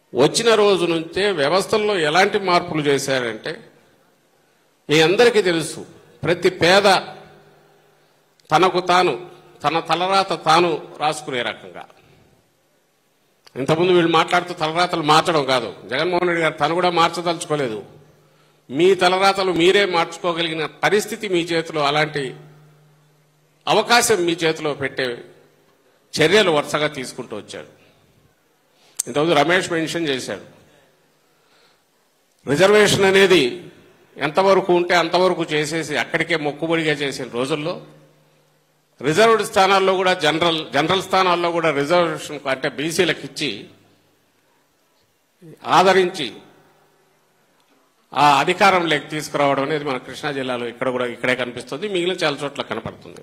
వచ్చిన రోజు నుంచే వ్యవస్థల్లో ఎలాంటి మార్పులు చేశారంటే మీ అందరికీ తెలుసు ప్రతి పేద తనకు తాను తన తలరాత తాను రాసుకునే రకంగా ఇంతకుముందు వీళ్ళు మాట్లాడుతూ తలరాతలు మార్చడం కాదు జగన్మోహన్ రెడ్డి గారు తను కూడా మార్చదలుచుకోలేదు మీ తలరాతలు మీరే మార్చుకోగలిగిన పరిస్థితి మీ చేతిలో అలాంటి అవకాశం మీ చేతిలో పెట్టే చర్యలు వరుసగా తీసుకుంటూ వచ్చాడు ఇంతకుముందు రమేష్ మెన్షన్ చేశాడు రిజర్వేషన్ అనేది ఎంతవరకు ఉంటే అంతవరకు చేసేసి అక్కడికే మొక్కుబడిగా చేసిన రోజుల్లో రిజర్వ్డ్ స్థానాల్లో కూడా జనరల్ జనరల్ స్థానాల్లో కూడా రిజర్వేషన్ అంటే బీసీలకు ఇచ్చి ఆదరించి ఆ అధికారంలోకి తీసుకురావడం అనేది మన కృష్ణా జిల్లాలో ఇక్కడ కూడా ఇక్కడే కనిపిస్తుంది మిగిలిన చాలా చోట్ల కనపడుతుంది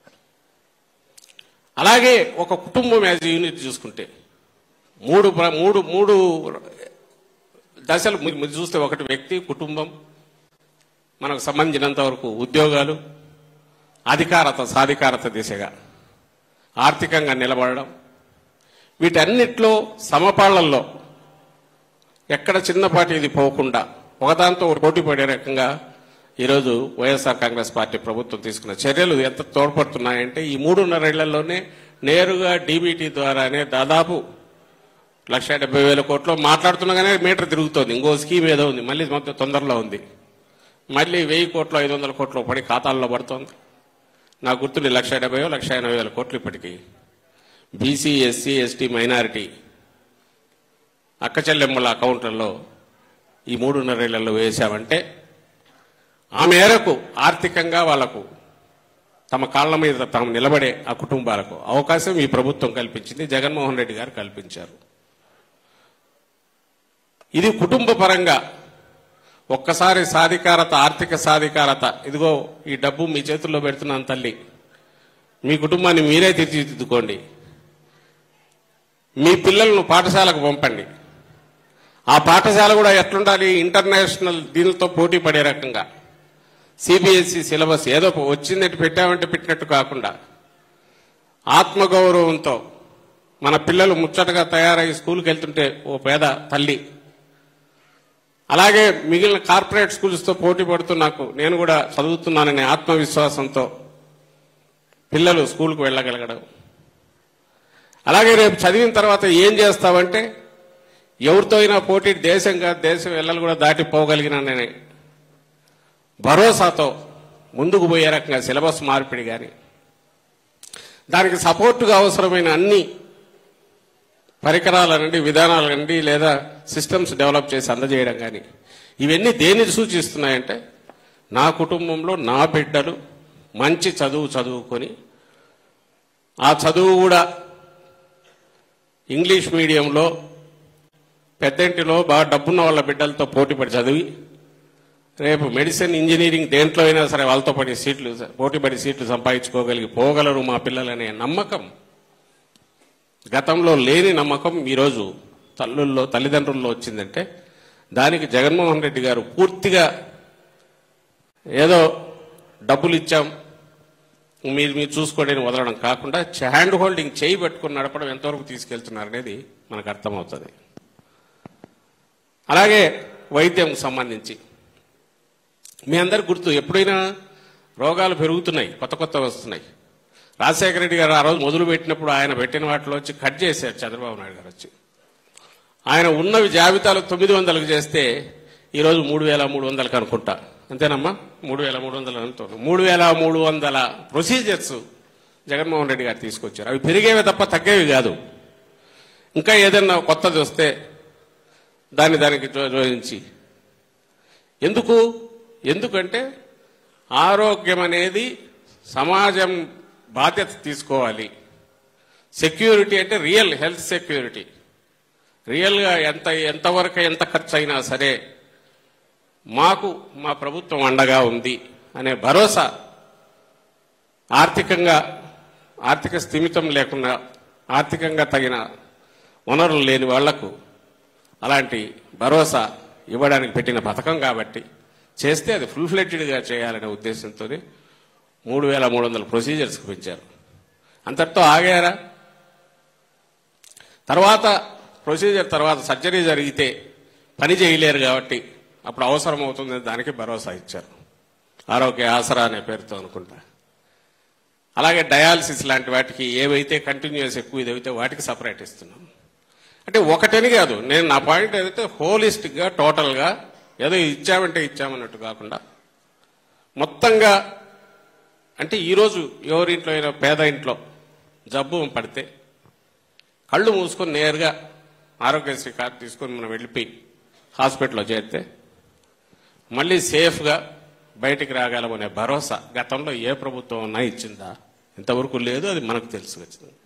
అలాగే ఒక కుటుంబం యాజ్ యూనిట్ చూసుకుంటే మూడు ప్ర- మూడు మూడు దశలు మీరు మీరు చూస్తే ఒకటి వ్యక్తి కుటుంబం మనకు సంబంధించినంత వరకు ఉద్యోగాలు అధికారత సాధికారత దిశగా ఆర్థికంగా నిలబడడం వీటన్నిటిలో సమపాళ్లలో ఎక్కడ చిన్నపాటి ఇది పోకుండా ఒకదాంతో ఒకటి పోటీ పడే రకంగా ఈరోజు వైఎస్ఆర్ కాంగ్రెస్ పార్టీ ప్రభుత్వం తీసుకున్న చర్యలు ఎంత తోడ్పడుతున్నాయంటే ఈ మూడున్నరేళ్లలోనే నేరుగా డీబీటీ ద్వారానే దాదాపు లక్ష డెబ్బై వేల కోట్లు మాట్లాడుతున్నాగానే మీటర్ తిరుగుతోంది ఇంకో స్కీమ్ ఏదో ఉంది మళ్ళీ మొత్తం తొందరలో ఉంది మళ్ళీ వెయ్యి కోట్లు ఐదు వందల కోట్లు పడి ఖాతాల్లో పడుతోంది నాకు గుర్తుండి లక్ష డెబ్బై లక్ష ఎనభై వేల కోట్లు ఇప్పటికీ బీసీ ఎస్సీ ఎస్టీ మైనారిటీ అక్క చెల్లెమ్మల అకౌంట్లలో ఈ మూడున్నరేళ్లలో వేశామంటే ఆ మేరకు ఆర్థికంగా వాళ్లకు తమ కాళ్ల మీద తాము నిలబడే ఆ కుటుంబాలకు అవకాశం ఈ ప్రభుత్వం కల్పించింది జగన్మోహన్ రెడ్డి గారు కల్పించారు ఇది కుటుంబ పరంగా ఒక్కసారి సాధికారత ఆర్థిక సాధికారత ఇదిగో ఈ డబ్బు మీ చేతుల్లో పెడుతున్నాను తల్లి మీ కుటుంబాన్ని మీరే తీర్చిదిద్దుకోండి మీ పిల్లలను పాఠశాలకు పంపండి ఆ పాఠశాల కూడా ఎట్లుండాలి ఇంటర్నేషనల్ దీనితో పోటీ పడే రకంగా సిబిఎస్ఈ సిలబస్ ఏదో వచ్చిందంటే పెట్టామంటే పెట్టినట్టు కాకుండా ఆత్మగౌరవంతో మన పిల్లలు ముచ్చటగా తయారై స్కూల్కి వెళ్తుంటే ఓ పేద తల్లి అలాగే మిగిలిన కార్పొరేట్ స్కూల్స్తో పోటీ పడుతూ నాకు నేను కూడా చదువుతున్నాననే ఆత్మవిశ్వాసంతో పిల్లలు స్కూల్కు వెళ్ళగలగడం అలాగే రేపు చదివిన తర్వాత ఏం చేస్తావంటే ఎవరితో అయినా పోటీ దేశంగా దేశం వెళ్ళలు కూడా దాటిపోగలిగినాననే భరోసాతో ముందుకు పోయే రకంగా సిలబస్ మార్పిడి కానీ దానికి సపోర్టుగా అవసరమైన అన్ని పరికరాలనండి విధానాలనండి లేదా సిస్టమ్స్ డెవలప్ చేసి అందజేయడం కానీ ఇవన్నీ దేన్ని సూచిస్తున్నాయంటే నా కుటుంబంలో నా బిడ్డలు మంచి చదువు చదువుకొని ఆ చదువు కూడా ఇంగ్లీష్ మీడియంలో పెద్దంటిలో బాగా డబ్బున్న వాళ్ళ బిడ్డలతో పోటీపడి చదివి రేపు మెడిసిన్ ఇంజనీరింగ్ దేంట్లో అయినా సరే వాళ్ళతో పడి సీట్లు పోటీపడి సీట్లు సంపాదించుకోగలిగి పోగలరు మా పిల్లలనే నమ్మకం గతంలో లేని నమ్మకం ఈరోజు తల్లుల్లో తల్లిదండ్రుల్లో వచ్చిందంటే దానికి జగన్మోహన్ రెడ్డి గారు పూర్తిగా ఏదో డబ్బులు ఇచ్చాం మీరు మీరు చూసుకోండి అని వదలడం కాకుండా హ్యాండ్ హోల్డింగ్ చేయి పెట్టుకుని నడపడం ఎంతవరకు తీసుకెళ్తున్నారు అనేది మనకు అర్థమవుతుంది అలాగే వైద్యం సంబంధించి మీ అందరికి గుర్తు ఎప్పుడైనా రోగాలు పెరుగుతున్నాయి కొత్త కొత్త వస్తున్నాయి రాజశేఖర రెడ్డి గారు ఆ రోజు మొదలు పెట్టినప్పుడు ఆయన పెట్టిన వాటిలో వచ్చి కట్ చేశారు చంద్రబాబు నాయుడు గారు వచ్చి ఆయన ఉన్నవి జాబితాలు తొమ్మిది వందలకు చేస్తే ఈరోజు మూడు వేల మూడు వందలకు అనుకుంటా అంతేనమ్మా మూడు వేల మూడు వందలు అనుకుంటాను మూడు వేల మూడు వందల ప్రొసీజర్స్ జగన్మోహన్ రెడ్డి గారు తీసుకొచ్చారు అవి పెరిగేవి తప్ప తగ్గేవి కాదు ఇంకా ఏదన్నా కొత్తది వస్తే దాన్ని దానికి జో- జోడించి ఎందుకు ఎందుకంటే ఆరోగ్యం అనేది సమాజం బాధ్యత తీసుకోవాలి సెక్యూరిటీ అంటే రియల్ హెల్త్ సెక్యూరిటీ రియల్గా ఎంత ఎంతవరకు ఎంత ఖర్చు అయినా సరే మాకు మా ప్రభుత్వం అండగా ఉంది అనే భరోసా ఆర్థికంగా ఆర్థిక స్థిమితం లేకుండా ఆర్థికంగా తగిన వనరులు లేని వాళ్లకు అలాంటి భరోసా ఇవ్వడానికి పెట్టిన పథకం కాబట్టి చేస్తే అది ఫుల్ ఫ్లెడ్జ్డ్గా చేయాలనే ఉద్దేశంతో మూడు వేల మూడు వందల ప్రొసీజర్స్కి పెంచారు అంతటితో ఆగారా తర్వాత ప్రొసీజర్ తర్వాత సర్జరీ జరిగితే పని చేయలేరు కాబట్టి అప్పుడు అవసరం అవుతుంది దానికి భరోసా ఇచ్చారు ఆరోగ్య ఆసరా అనే పేరుతో అనుకుంటా అలాగే డయాలసిస్ లాంటి వాటికి ఏవైతే కంటిన్యూస్ ఎక్కువ ఇదైతే వాటికి సపరేట్ ఇస్తున్నాం అంటే ఒకటని కాదు నేను నా పాయింట్ ఏదైతే హోలిస్టిక్గా టోటల్గా ఏదో ఇచ్చామంటే ఇచ్చామన్నట్టు కాకుండా మొత్తంగా అంటే ఈరోజు ఎవరింట్లో అయినా పేద ఇంట్లో జబ్బు పడితే కళ్ళు మూసుకొని నేరుగా ఆరోగ్యశ్రీ కార్డు తీసుకొని మనం వెళ్ళిపోయి హాస్పిటల్లో చేరితే మళ్ళీ సేఫ్గా బయటికి రాగలమనే భరోసా గతంలో ఏ ప్రభుత్వం ఉన్నా ఇచ్చిందా ఇంతవరకు లేదు అది మనకు తెలుసు ఖచ్చితంగా